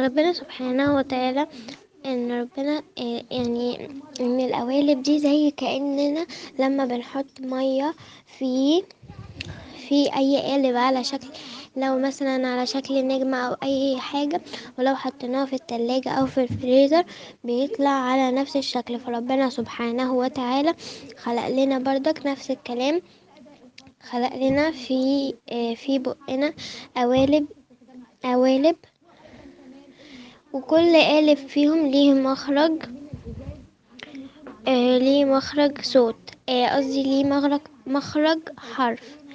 ربنا سبحانه وتعالى ان ربنا آه، يعني ان القوالب دي زي كأننا لما بنحط مية في في اي قالب على شكل لو مثلا على شكل نجمة او اي حاجة ولو حطيناها في التلاجة او في الفريزر بيطلع على نفس الشكل فربنا سبحانه وتعالى خلق لنا بردك نفس الكلام خلق لنا في آه، في بقنا قوالب قوالب وكل قالب فيهم ليه مخرج آه ليه مخرج صوت آه، قصدي ليه مخرج مخرج حرف